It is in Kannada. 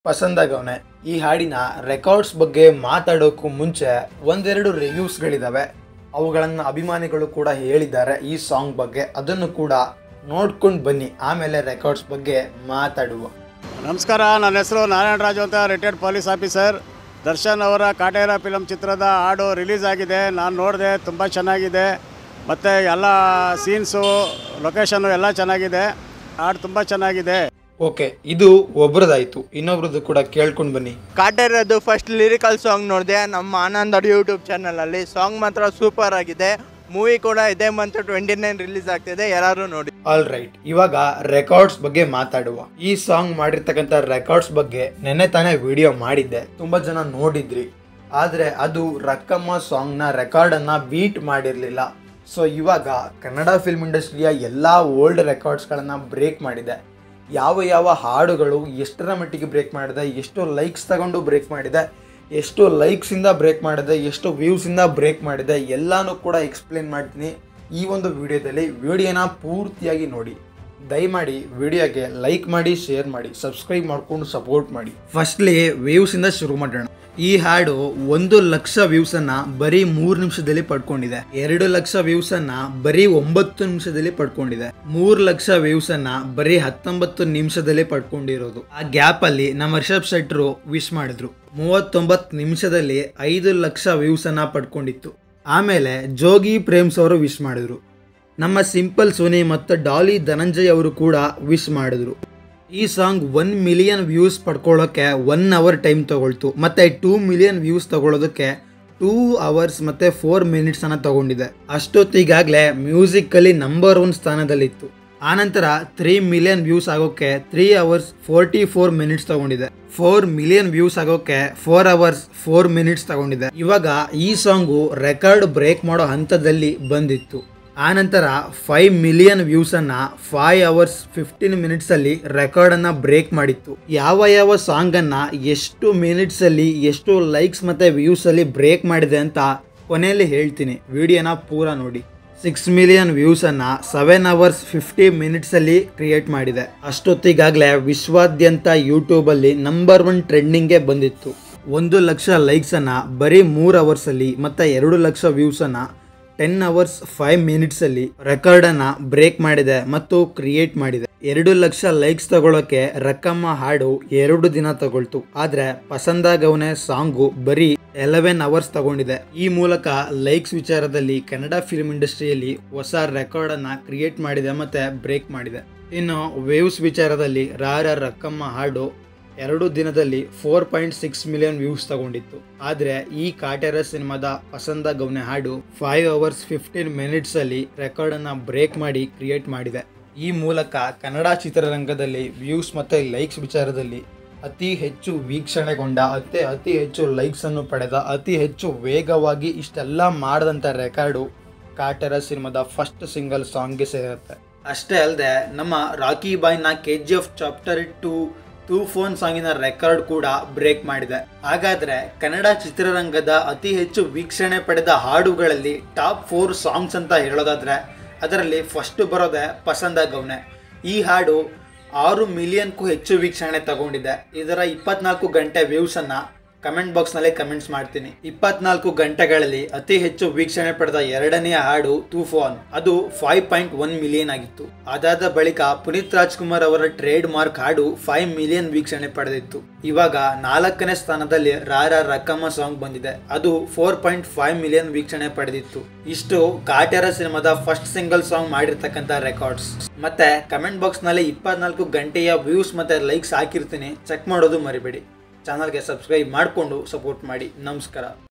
ಪಸಂದಾಗವನೆ ಈ ಹಾಡಿನ ರೆಕಾರ್ಡ್ಸ್ ಬಗ್ಗೆ ಮಾತಾಡೋಕ್ಕೂ ಮುಂಚೆ ಒಂದೆರಡು ರಿವ್ಯೂಸ್ಗಳಿದಾವೆ ಅವುಗಳನ್ನು ಅಭಿಮಾನಿಗಳು ಕೂಡ ಹೇಳಿದ್ದಾರೆ ಈ ಸಾಂಗ್ ಬಗ್ಗೆ ಅದನ್ನು ಕೂಡ ನೋಡ್ಕೊಂಡು ಬನ್ನಿ ಆಮೇಲೆ ರೆಕಾರ್ಡ್ಸ್ ಬಗ್ಗೆ ಮಾತಾಡುವ ನಮಸ್ಕಾರ ನನ್ನ ಹೆಸರು ನಾರಾಯಣರಾಜು ಅಂತ ರಿಟೈರ್ಡ್ ಪೊಲೀಸ್ ಆಫೀಸರ್ ದರ್ಶನ್ ಅವರ ಕಾಟೇರ ಫಿಲಮ್ ಚಿತ್ರದ ಹಾಡು ರಿಲೀಸ್ ಆಗಿದೆ ನಾನು ನೋಡಿದೆ ತುಂಬ ಚೆನ್ನಾಗಿದೆ ಮತ್ತು ಎಲ್ಲ ಸೀನ್ಸು ಲೊಕೇಶನ್ನು ಎಲ್ಲ ಚೆನ್ನಾಗಿದೆ ಹಾಡು ತುಂಬ ಚೆನ್ನಾಗಿದೆ ಓಕೆ ಇದು ಒಬ್ರದಾಯ್ತು ಇನ್ನೊಬ್ರದ್ದು ಕೂಡ ಕೇಳ್ಕೊಂಡು ಬನ್ನಿ ಕಾಟೇರದ್ದು ಫಸ್ಟ್ ಲಿರಿಕಲ್ ಸಾಂಗ್ ನೋಡಿದೆ ನಮ್ಮ ಆನಂದ್ ಅಡಿ ಯೂಟ್ಯೂಬ್ ಚಾನಲಲ್ಲಿ ಸಾಂಗ್ ಮಾತ್ರ ಸೂಪರ್ ಆಗಿದೆ ಮೂವಿ ಕೂಡ ಇದೇ ಮಂತ್ ಟ್ವೆಂಟಿ ನೈನ್ ರಿಲೀಸ್ ಆಗ್ತಿದೆ ಯಾರು ನೋಡಿ ಆಲ್ ರೈಟ್ ಇವಾಗ ರೆಕಾರ್ಡ್ಸ್ ಬಗ್ಗೆ ಮಾತಾಡುವ ಈ ಸಾಂಗ್ ಮಾಡಿರ್ತಕ್ಕಂಥ ರೆಕಾರ್ಡ್ಸ್ ಬಗ್ಗೆ ನೆನ್ನೆ ತಾನೇ ವಿಡಿಯೋ ಮಾಡಿದ್ದೆ ತುಂಬಾ ಜನ ನೋಡಿದ್ರಿ ಆದ್ರೆ ಅದು ರಕ್ಕಮ್ಮ ಸಾಂಗ್ನ ರೆಕಾರ್ಡನ್ನ ಬೀಟ್ ಮಾಡಿರಲಿಲ್ಲ ಸೊ ಇವಾಗ ಕನ್ನಡ ಫಿಲ್ಮ್ ಇಂಡಸ್ಟ್ರಿಯ ಎಲ್ಲ ಓಲ್ಡ್ ರೆಕಾರ್ಡ್ಸ್ಗಳನ್ನು ಬ್ರೇಕ್ ಮಾಡಿದೆ ಯಾವ ಯಾವ ಹಾಡುಗಳು ಎಷ್ಟರ ಮಟ್ಟಿಗೆ ಬ್ರೇಕ್ ಮಾಡಿದೆ ಎಷ್ಟು ಲೈಕ್ಸ್ ತಗೊಂಡು ಬ್ರೇಕ್ ಮಾಡಿದೆ ಎಷ್ಟು ಲೈಕ್ಸಿಂದ ಬ್ರೇಕ್ ಮಾಡಿದೆ ಎಷ್ಟು ವ್ಯೂಸಿಂದ ಬ್ರೇಕ್ ಮಾಡಿದೆ ಎಲ್ಲಾನು ಕೂಡ ಎಕ್ಸ್ಪ್ಲೇನ್ ಮಾಡ್ತೀನಿ ಈ ಒಂದು ವಿಡಿಯೋದಲ್ಲಿ ವಿಡಿಯೋನ ಪೂರ್ತಿಯಾಗಿ ನೋಡಿ ದಯಮಾಡಿ ವಿಡಿಯೋಗೆ ಲೈಕ್ ಮಾಡಿ ಶೇರ್ ಮಾಡಿ ಸಬ್ಸ್ಕ್ರೈಬ್ ಮಾಡ್ಕೊಂಡು ಸಪೋರ್ಟ್ ಮಾಡಿ ಫಸ್ಟ್ಲಿ ವ್ಯೂಸಿಂದ ಶುರು ಮಾಡೋಣ ಈ ಹಾಡು ಒಂದು ಲಕ್ಷ ವ್ಯೂಸ್ ಅನ್ನ ಬರೀ ಮೂರು ನಿಮಿಷದಲ್ಲಿ ಪಡ್ಕೊಂಡಿದೆ ಎರಡು ಲಕ್ಷ ವ್ಯೂಸ್ ಅನ್ನ ಬರೀ ಒಂಬತ್ತು ನಿಮಿಷದಲ್ಲಿ ಪಡ್ಕೊಂಡಿದೆ ಮೂರು ಲಕ್ಷ ವ್ಯೂಸ್ ಅನ್ನ ಬರೀ ಹತ್ತೊಂಬತ್ತು ನಿಮಿಷದಲ್ಲಿ ಪಡ್ಕೊಂಡಿರೋದು ಆ ಗ್ಯಾಪ್ ಅಲ್ಲಿ ನಮ್ಮ ರಿಷಬ್ ಶೆಟ್ರು ವಿಶ್ ಮಾಡಿದ್ರು ಮೂವತ್ತೊಂಬತ್ತು ನಿಮಿಷದಲ್ಲಿ ಐದು ಲಕ್ಷ ವ್ಯೂಸ್ ಅನ್ನ ಪಡ್ಕೊಂಡಿತ್ತು ಆಮೇಲೆ ಜೋಗಿ ಪ್ರೇಮ್ಸ್ ಅವರು ವಿಶ್ ಮಾಡಿದ್ರು ನಮ್ಮ ಸಿಂಪಲ್ ಸೋನಿ ಮತ್ತು ಡಾಲಿ ಧನಂಜಯ್ ಅವರು ಕೂಡ ವಿಶ್ ಮಾಡಿದ್ರು ಈ ಸಾಂಗ್ ಒನ್ ಮಿಲಿಯನ್ ವ್ಯೂಸ್ ಪಡ್ಕೊಳ್ಳೋಕ್ಕೆ ಒನ್ ಅವರ್ ಟೈಮ್ ತಗೊಳ್ತು ಮತ್ತು ಟೂ ಮಿಲಿಯನ್ ವ್ಯೂಸ್ ತಗೊಳ್ಳೋದಕ್ಕೆ ಟೂ ಅವರ್ಸ್ ಮತ್ತು ಫೋರ್ ಮಿನಿಟ್ಸನ್ನು ತಗೊಂಡಿದೆ ಅಷ್ಟೊತ್ತಿಗಾಗಲೇ ಮ್ಯೂಸಿಕ್ಕಲ್ಲಿ ನಂಬರ್ ಒನ್ ಸ್ಥಾನದಲ್ಲಿತ್ತು ಆನಂತರ ತ್ರೀ ಮಿಲಿಯನ್ ವ್ಯೂಸ್ ಆಗೋಕ್ಕೆ three hours forty four minutes ತಗೊಂಡಿದೆ ಫೋರ್ ಮಿಲಿಯನ್ ವ್ಯೂಸ್ ಆಗೋಕ್ಕೆ ಫೋರ್ ಅವರ್ಸ್ ಫೋರ್ ಮಿನಿಟ್ಸ್ ತಗೊಂಡಿದೆ ಇವಾಗ ಈ ಸಾಂಗು ರೆಕಾರ್ಡ್ ಬ್ರೇಕ್ ಮಾಡೋ ಹಂತದಲ್ಲಿ ಬಂದಿತ್ತು ಆನಂತರ ಫೈವ್ ಮಿಲಿಯನ್ ವ್ಯೂಸನ್ನು ಫೈವ್ ಅವರ್ಸ್ ಫಿಫ್ಟೀನ್ ಮಿನಿಟ್ಸಲ್ಲಿ ರೆಕಾರ್ಡನ್ನು ಬ್ರೇಕ್ ಮಾಡಿತ್ತು ಯಾವ ಯಾವ ಸಾಂಗನ್ನು ಎಷ್ಟು ಮಿನಿಟ್ಸಲ್ಲಿ ಎಷ್ಟು ಲೈಕ್ಸ್ ಮತ್ತು ವ್ಯೂಸಲ್ಲಿ ಬ್ರೇಕ್ ಮಾಡಿದೆ ಅಂತ ಕೊನೆಯಲ್ಲಿ ಹೇಳ್ತೀನಿ ವಿಡಿಯೋನ ಪೂರ ನೋಡಿ ಸಿಕ್ಸ್ ಮಿಲಿಯನ್ ವ್ಯೂಸನ್ನು ಸೆವೆನ್ ಅವರ್ಸ್ ಫಿಫ್ಟಿ ಮಿನಿಟ್ಸಲ್ಲಿ ಕ್ರಿಯೇಟ್ ಮಾಡಿದೆ ಅಷ್ಟೊತ್ತಿಗಾಗಲೇ ವಿಶ್ವಾದ್ಯಂತ ಯೂಟ್ಯೂಬಲ್ಲಿ ನಂಬರ್ ಒನ್ ಟ್ರೆಂಡಿಂಗ್ಗೆ ಬಂದಿತ್ತು ಒಂದು ಲಕ್ಷ ಲೈಕ್ಸನ್ನು ಬರೀ ಮೂರು ಅವರ್ಸಲ್ಲಿ ಮತ್ತು ಎರಡು ಲಕ್ಷ ವ್ಯೂಸನ್ನು ಟೆನ್ ಅವರ್ಸ್ ಫೈವ್ ಮಿನಿಟ್ಸಲ್ಲಿ ರೆಕಾರ್ಡನ್ನು ಬ್ರೇಕ್ ಮಾಡಿದೆ ಮತ್ತು ಕ್ರಿಯೇಟ್ ಮಾಡಿದೆ ಎರಡು ಲಕ್ಷ ಲೈಕ್ಸ್ ತಗೊಳ್ಳೋಕೆ ರಕ್ಕಮ್ಮ ಹಾಡು ಎರಡು ದಿನ ತಗೊಳ್ತು ಆದರೆ ಪಸಂದಾಗವನೆ ಸಾಂಗು ಬರೀ ಎಲೆವೆನ್ ಅವರ್ಸ್ ತಗೊಂಡಿದೆ ಈ ಮೂಲಕ ಲೈಕ್ಸ್ ವಿಚಾರದಲ್ಲಿ ಕನ್ನಡ ಫಿಲ್ಮ್ ಇಂಡಸ್ಟ್ರಿಯಲ್ಲಿ ಹೊಸ ರೆಕಾರ್ಡನ್ನು ಕ್ರಿಯೇಟ್ ಮಾಡಿದೆ ಮತ್ತು ಬ್ರೇಕ್ ಮಾಡಿದೆ ಇನ್ನು ವೇವ್ಸ್ ವಿಚಾರದಲ್ಲಿ ರಾರ ರಕ್ಕಮ್ಮ ಹಾಡು ಎರಡು ದಿನದಲ್ಲಿ four point six million views ತಗೊಂಡಿತ್ತು ಆದರೆ ಈ ಕಾಟೇರ ಸಿನಿಮಾದ ಪಸಂದ ಗೌನೆ ಹಾಡು ಫೈವ್ ಅವರ್ಸ್ ಫಿಫ್ಟೀನ್ ಮಿನಿಟ್ಸ್ ಅಲ್ಲಿ ರೆಕಾರ್ಡ್ ಅನ್ನ ಬ್ರೇಕ್ ಮಾಡಿ ಕ್ರಿಯೇಟ್ ಮಾಡಿದೆ ಈ ಮೂಲಕ ಕನ್ನಡ ಚಿತ್ರರಂಗದಲ್ಲಿ ವ್ಯೂಸ್ ಮತ್ತೆ ಲೈಕ್ಸ್ ವಿಚಾರದಲ್ಲಿ ಅತಿ ಹೆಚ್ಚು ವೀಕ್ಷಣೆಗೊಂಡ ಅತಿ ಅತಿ ಹೆಚ್ಚು ಲೈಕ್ಸ್ ಅನ್ನು ಪಡೆದ ಅತಿ ಹೆಚ್ಚು ವೇಗವಾಗಿ ಇಷ್ಟೆಲ್ಲ ಮಾಡದಂತ ರೆಕಾರ್ಡು ಕಾಟೇರ ಸಿನಿಮಾದ ಫಸ್ಟ್ ಸಿಂಗಲ್ ಸಾಂಗ್ಗೆ ಸೇರುತ್ತೆ ಅಷ್ಟೇ ಅಲ್ಲದೆ ನಮ್ಮ ರಾಕಿ ಬಾಯ್ನ K G F chapter two Toofan ಸಾಂಗಿನ ರೆಕಾರ್ಡ್ ಕೂಡ ಬ್ರೇಕ್ ಮಾಡಿದೆ ಹಾಗಾದ್ರೆ ಕನ್ನಡ ಚಿತ್ರರಂಗದ ಅತಿ ಹೆಚ್ಚು ವೀಕ್ಷಣೆ ಪಡೆದ ಹಾಡುಗಳಲ್ಲಿ ಟಾಪ್ ಫೋರ್ ಸಾಂಗ್ಸ್ ಅಂತ ಹೇಳೋದಾದ್ರೆ ಅದರಲ್ಲಿ ಫಸ್ಟ್ ಬರೋದೆ ಪಸಂದ ಗೌನೆ ಈ ಹಾಡು ಆರು ಮಿಲಿಯನ್ಗೂ ಹೆಚ್ಚು ವೀಕ್ಷಣೆ ತಗೊಂಡಿದೆ ಇದರ ಇಪ್ಪತ್ನಾಲ್ಕು ಗಂಟೆ ವ್ಯೂಸನ್ನು ಕಮೆಂಟ್ ಬಾಕ್ಸ್ನಲ್ಲಿ ಕಮೆಂಟ್ಸ್ ಮಾಡ್ತೀನಿ ಇಪ್ಪತ್ನಾಲ್ಕು ಗಂಟೆಗಳಲ್ಲಿ ಅತಿ ಹೆಚ್ಚು ವೀಕ್ಷಣೆ ಪಡೆದ ಎರಡನೆಯ ಹಾಡು ತೂಫಾನ್ ಅದು ಫೈವ್ ಪಾಯಿಂಟ್ ಒನ್ ಮಿಲಿಯನ್ ಆಗಿತ್ತು ಅದಾದ ಬಳಿಕ ಪುನೀತ್ ರಾಜ್ಕುಮಾರ್ ಅವರ ಟ್ರೇಡ್ ಮಾರ್ಕ್ ಹಾಡು ಫೈವ್ ಮಿಲಿಯನ್ ವೀಕ್ಷಣೆ ಪಡೆದಿತ್ತು ಇವಾಗ ನಾಲ್ಕನೇ ಸ್ಥಾನದಲ್ಲಿ ರಾರ ರಕ್ಕಮ್ಮ ಸಾಂಗ್ ಬಂದಿದೆ ಅದು ಫೋರ್ ಪಾಯಿಂಟ್ ಫೈವ್ ಮಿಲಿಯನ್ ವೀಕ್ಷಣೆ ಪಡೆದಿತ್ತು ಇಷ್ಟು ಕಾಟೇರ ಸಿನಿಮಾದ ಫಸ್ಟ್ ಸಿಂಗಲ್ ಸಾಂಗ್ ಮಾಡಿರ್ತಕ್ಕಂಥ ರೆಕಾರ್ಡ್ಸ್ ಮತ್ತೆ ಕಮೆಂಟ್ ಬಾಕ್ಸ್ ನಲ್ಲಿ ಇಪ್ಪತ್ನಾಲ್ಕು ಗಂಟೆಯ ವ್ಯೂಸ್ ಮತ್ತೆ ಲೈಕ್ಸ್ ಹಾಕಿರ್ತೀನಿ ಚೆಕ್ ಮಾಡೋದು ಮರಿಬೇಡಿ ಚಾನಲ್ಗೆ ಸಬ್ಸ್ಕ್ರೈಬ್ ಮಾಡಿಕೊಂಡು ಸಪೋರ್ಟ್ ಮಾಡಿ ನಮಸ್ಕಾರ